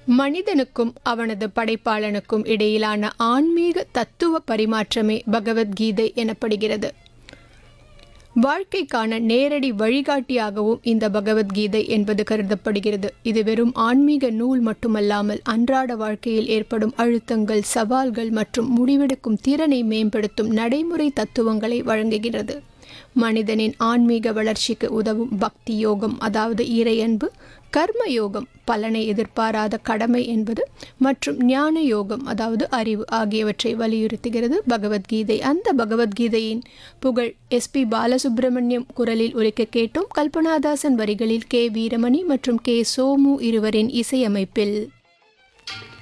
மனிதனுக்கும் அவனது படைப்பாளனுக்கும் இடையிலான ஆன்மீக தத்துவ பரிமாற்றமே பகவத்கீதை எனப்படுகிறது வாழ்க்கைக்கான நேரடி வழிகாட்டியாகவும் இந்த பகவத்கீதை என்பது கருதப்படுகிறது இது வெறும் ஆன்மீக நூல் மட்டுமல்லாமல் அன்றாட வாழ்க்கையில் ஏற்படும் அழுத்தங்கள் சவால்கள் மற்றும் முடிவெடுக்கும் திறனை மேம்படுத்தும் நடைமுறை தத்துவங்களை வழங்குகிறது மனிதனின் ஆன்மீக வளர்ச்சிக்கு உதவும் பக்தி யோகம் அதாவது இறையன்பு கர்ம யோகம் பலனை எதிர்பாராத கடமை என்பது மற்றும் ஞான யோகம் அதாவது அறிவு ஆகியவற்றை வலியுறுத்துகிறது பகவத்கீதை அந்த பகவத்கீதையின் புகழ் எஸ்பி பாலசுப்ரமணியம் குரலில் உரைக்க கேட்டோம் கல்பனாதாசன் வரிகளில் கே வீரமணி மற்றும் கே சோமு இருவரின் இசையமைப்பில்